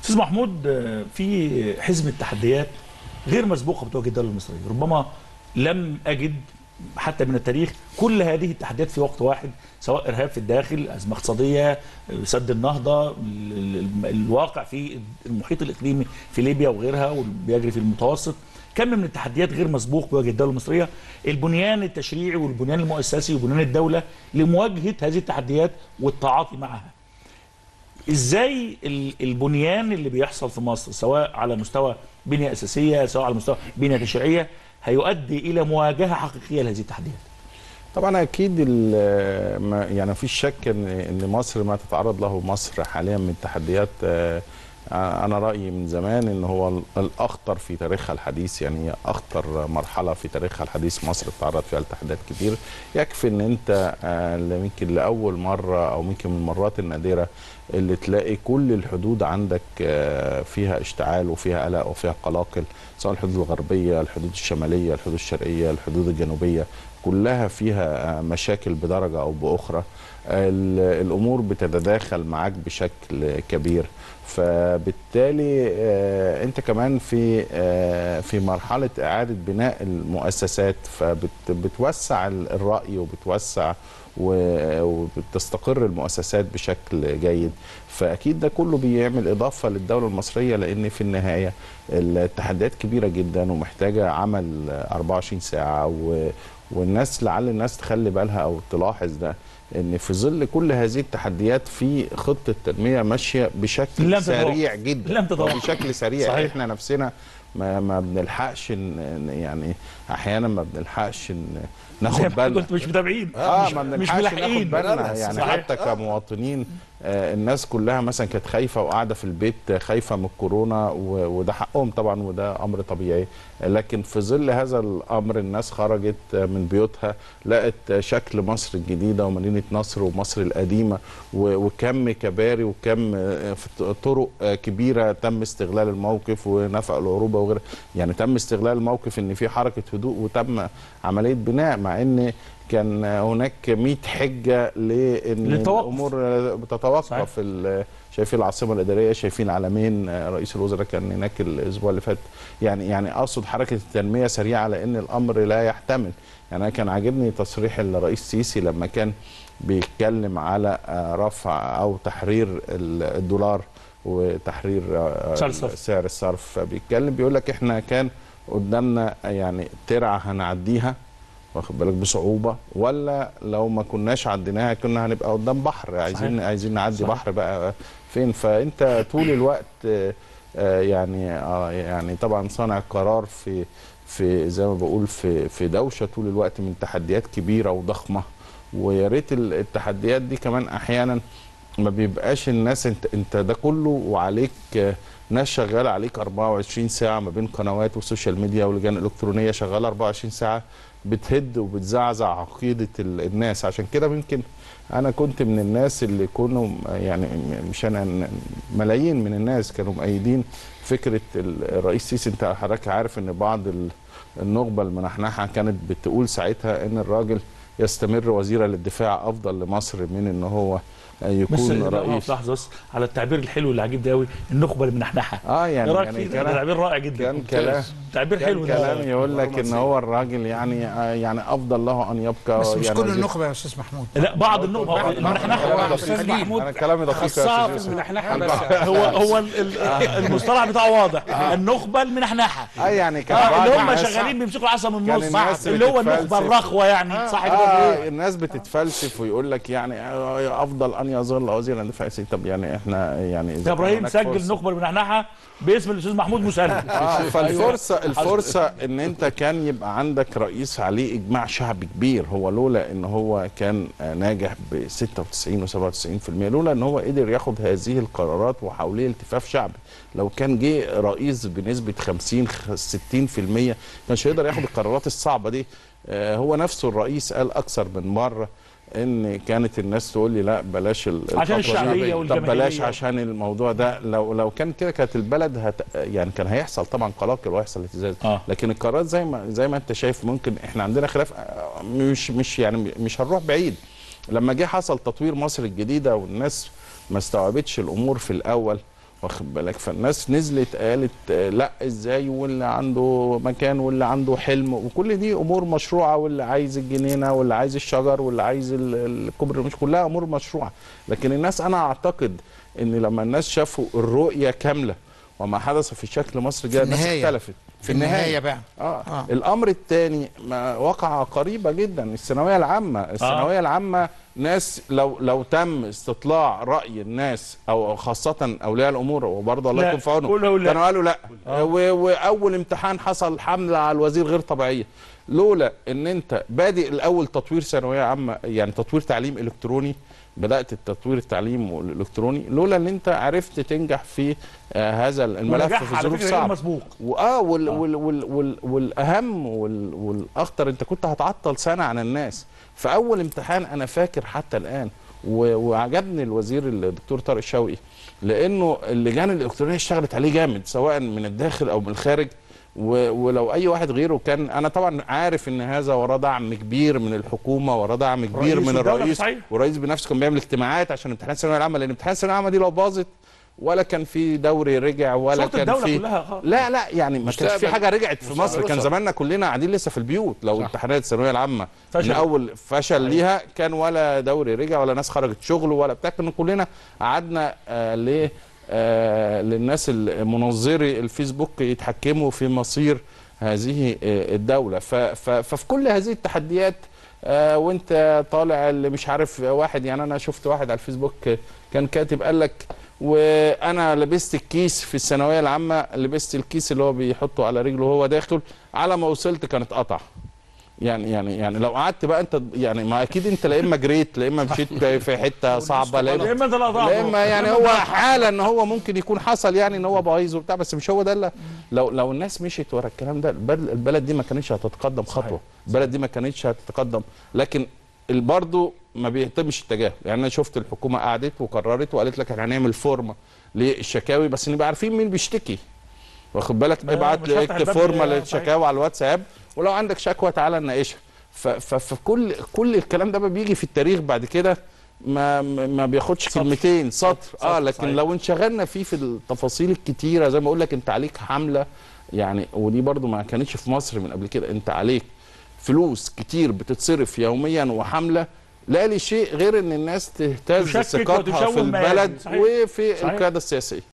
استاذ محمود آه، في حزمه تحديات غير مسبوقه بتواجه الدوله المصريه ربما لم اجد حتى من التاريخ كل هذه التحديات في وقت واحد سواء ارهاب في الداخل ازمه اقتصاديه آه، سد النهضه ال- ال- الواقع في المحيط الاقليمي في ليبيا وغيرها وبيجري في المتوسط كم من التحديات غير مسبوق بيواجه الدوله المصريه البنيان التشريعي والبنيان المؤسسي وبنيان الدوله لمواجهه هذه التحديات والتعاطي معها ازاي ال- البنيان اللي بيحصل في مصر سواء على مستوى بنيه اساسيه سواء على مستوى بنيه تشريعيه هيؤدي الى مواجهه حقيقيه لهذه التحديات طبعا اكيد ال- ما- يعني مفيش شك ان ان مصر ما تتعرض له مصر حاليا من تحديات آه، انا رايي من زمان ان هو ال- الاخطر في تاريخها الحديث يعني هي اخطر مرحله في تاريخها الحديث مصر تعرض فيها لتحديات كتير يكفي ان انت آه، اللي يمكن لاول مره او يمكن من المرات النادره اللي تلاقي كل الحدود عندك آه، فيها اشتعال وفيها قلق وفيها قلاقل سواء الحدود الغربيه الحدود الشماليه الحدود الشرقيه الحدود الجنوبيه كلها فيها آه، مشاكل بدرجه او باخرى ال- الامور بتتداخل معاك بشكل كبير فبالتالي آه، انت كمان في آه، في مرحله اعاده بناء المؤسسات فبتوسع الراي وبتوسع و- وبتستقر المؤسسات بشكل جيد فاكيد ده كله بيعمل اضافه للدوله المصريه لان في النهايه التحديات كبيره جدا ومحتاجه عمل 24 ساعه و والناس لعل الناس تخلي بالها او تلاحظ ده ان في ظل كل هذه التحديات في خطه تنميه ماشيه بشكل لم تتوقف. سريع جدا لم تتوقف. بشكل سريع صحيح. احنا نفسنا ما ما بنلحقش إن- إن يعني احيانا ما بنلحقش إن زي ناخد ما بالنا قلت مش متابعين اه مش, ما مش بنلحقش ناخد ملاحقين بالنا يعني صحيح. حتى كمواطنين آه الناس كلها مثلا كانت خايفه وقاعده في البيت آه، خايفه من الكورونا و- وده حقهم طبعا وده امر طبيعي آه، لكن في ظل هذا الامر الناس خرجت آه، من بيوتها لقت آه، شكل مصر الجديده ومدينه نصر ومصر القديمه و- وكم كباري وكم آه، في طرق آه، كبيره تم استغلال الموقف ونفق العروبه وغيرها يعني تم استغلال الموقف ان في حركه هدوء وتم عمليه بناء مع ان كان هناك 100 حجه لان للتوقف. الامور بتتوقف صحيح. في ال- شايفين العاصمه الاداريه شايفين العلمين رئيس الوزراء كان هناك الاسبوع اللي فات يعني يعني اقصد حركه التنميه سريعه لان الامر لا يحتمل يعني انا كان عاجبني تصريح الرئيس سيسي لما كان بيتكلم على آه، رفع او تحرير ال- الدولار وتحرير آه، سعر الصرف. سعر الصرف فبيتكلم بيقول لك احنا كان قدامنا يعني ترعه هنعديها واخد بالك بصعوبه ولا لو ما كناش عديناها كنا هنبقى قدام بحر عايزين عايزين نعدي صحيح. بحر بقى فين فانت طول الوقت آه، آه، يعني آه، يعني طبعا صانع القرار في في زي ما بقول في في دوشه طول الوقت من تحديات كبيره وضخمه ويا ريت ال- التحديات دي كمان احيانا ما بيبقاش الناس انت انت ده كله وعليك آه، ناس شغاله عليك 24 ساعه ما بين قنوات والسوشيال ميديا واللجان الالكترونيه شغاله 24 ساعه بتهد وبتزعزع عقيده ال- الناس عشان كده يمكن انا كنت من الناس اللي كانوا يعني مش انا ملايين من الناس كانوا مؤيدين فكره ال- الرئيس سيسي انت حضرتك عارف ان بعض ال- النخبه المنحنحه كانت بتقول ساعتها ان الراجل يستمر وزيرا للدفاع افضل لمصر من ان هو بس يكون لا، رئيس لحظه بس على التعبير الحلو اللي عجيب ده قوي النخبه المنحنحه اه يعني ايه رايك يعني فيه ده؟ ده كلام تعبير رائع جدا كان كلام تعبير كان حلو ده كلام يقول لك ان هو الراجل يعني آه يعني افضل له ان يبقى بس مش يعني كل وزير- النخبه يا استاذ محمود لا بعض النخبه المنحنحه هو استاذ الخليل. محمود انا كلامي دقيق يا خاصة أستاذ في يوسف. المنحنحة بس هو هو ال- ال- المصطلح بتاعه واضح النخبه المنحنحه اه يعني كان اه بعض اللي هم الناس- شغالين بيمسكوا العصا من كان النص الناس اللي هو النخبه بتتفلسف. الرخوه يعني صح كده ولا إيه؟ اه الناس بتتفلسف ويقول لك يعني آه، افضل ان يظل وزيرا دفاع سي طب يعني احنا يعني إذا يا كان ابراهيم هناك سجل فرصة- النخبه المنحنحه باسم الاستاذ محمود مسلم اه فالفرصه الفرصه ان انت كان يبقى عندك رئيس عليه اجماع شعبي كبير هو لولا ان هو كان آه، ناجح ب 96 و97% لولا ان هو قدر ياخد هذه القرارات وحواليه التفاف شعبي لو كان جه رئيس بنسبه 50 خ- 60% كانش هيقدر ياخد القرارات الصعبه دي آه، هو نفسه الرئيس قال اكثر من مره ان كانت الناس تقول لي لا بلاش ال- عشان الخطوة دي. الشعبية طب والجماهيرية. بلاش عشان الموضوع ده لو لو كان كده كانت البلد هت يعني كان هيحصل طبعا قلاقل وهيحصل اهتزاز آه. لكن القرارات زي ما زي ما انت شايف ممكن احنا عندنا خلاف آه، مش مش يعني مش هنروح بعيد لما جه حصل تطوير مصر الجديده والناس ما استوعبتش الامور في الاول واخد بالك فالناس نزلت قالت آه، لا ازاي واللي عنده مكان واللي عنده حلم وكل دي امور مشروعه واللي عايز الجنينه واللي عايز الشجر واللي عايز ال- الكوبري مش كلها امور مشروعه لكن الناس انا اعتقد ان لما الناس شافوا الرؤيه كامله وما حدث في شكل مصر جاء الناس النهاية. اختلفت في النهايه بقى آه. آه. آه. الامر الثاني واقعه قريبه جدا الثانويه العامه الثانويه آه. العامه ناس لو لو تم استطلاع راي الناس او خاصه اولياء الامور وبرضه الله لا، يكون في عونهم قولوا لا. كانوا قالوا لا و- واول امتحان حصل حمله على الوزير غير طبيعيه لولا ان انت بادئ الاول تطوير ثانويه عامه يعني تطوير تعليم الكتروني بدات التطوير التعليم الالكتروني لولا ان انت عرفت تنجح في آه هذا الملف ونجاح في على ظروف فكره غير صعبه مسبوق واه وال وال وال وال والاهم وال والاخطر انت كنت هتعطل سنه عن الناس فاول امتحان انا فاكر حتى الان و- وعجبني الوزير الدكتور طارق شوقي لانه اللجان الالكترونيه اشتغلت عليه جامد سواء من الداخل او من الخارج و- ولو اي واحد غيره كان انا طبعا عارف ان هذا وراه دعم كبير من الحكومه وراه دعم كبير رئيس من الدولة الرئيس صحيح. والرئيس بنفسه كان بيعمل اجتماعات عشان امتحانات الثانويه العامه لان امتحانات الثانويه العامه دي لو باظت ولا كان في دوري رجع ولا صوت كان الدوله في كلها خالص. لا لا يعني ما كانش في مستقبل- حاجه رجعت في مصر مستقبل كان صح. زماننا كلنا قاعدين لسه في البيوت لو صح. امتحانات الثانويه العامه فشل. من اول فشل ليها كان ولا دوري رجع ولا ناس خرجت شغل ولا بتاع كنا كلنا قعدنا آه ليه آه للناس المنظري الفيسبوك يتحكموا في مصير هذه آه الدوله ف ف ففي كل هذه التحديات آه وانت طالع اللي مش عارف واحد يعني انا شفت واحد على الفيسبوك كان كاتب قال لك وانا لبست الكيس في الثانويه العامه لبست الكيس اللي هو بيحطه على رجله وهو داخل على ما وصلت كانت قطع يعني يعني يعني لو قعدت بقى انت يعني ما اكيد انت لا اما جريت لا اما مشيت في حته صعبه لا يا اما اما ده لا لا ضعف اما يعني هو حاله ان هو ممكن يكون حصل يعني ان هو بايظ وبتاع بس مش هو ده اللي لو لو الناس مشيت ورا الكلام ده البلد, البلد دي ما كانتش هتتقدم صحيح. خطوه البلد دي ما كانتش هتتقدم لكن برضه ما بيتمش التجاهل يعني انا شفت الحكومه قعدت وقررت وقالت لك احنا هنعمل فورمه للشكاوي بس نبقى عارفين مين بيشتكي واخد بالك ما ابعت مش لي هفتح اكتب الباب فورمه ليه؟ للشكاوى على الواتساب ولو عندك شكوى تعالى نناقشها ف- ف- فكل كل الكلام ده بقى بيجي في التاريخ بعد كده ما ما ما بياخدش سطر. كلمتين سطر اه سطر، لكن صحيح. لو انشغلنا فيه في التفاصيل الكتيره زي ما اقول لك انت عليك حمله يعني ودي برضو ما كانتش في مصر من قبل كده انت عليك فلوس كتير بتتصرف يوميا وحمله لا لشيء غير ان الناس تهتز تشكك ثقتها في وتشوه مآزر. البلد صحيح. وفي صحيح. القياده السياسيه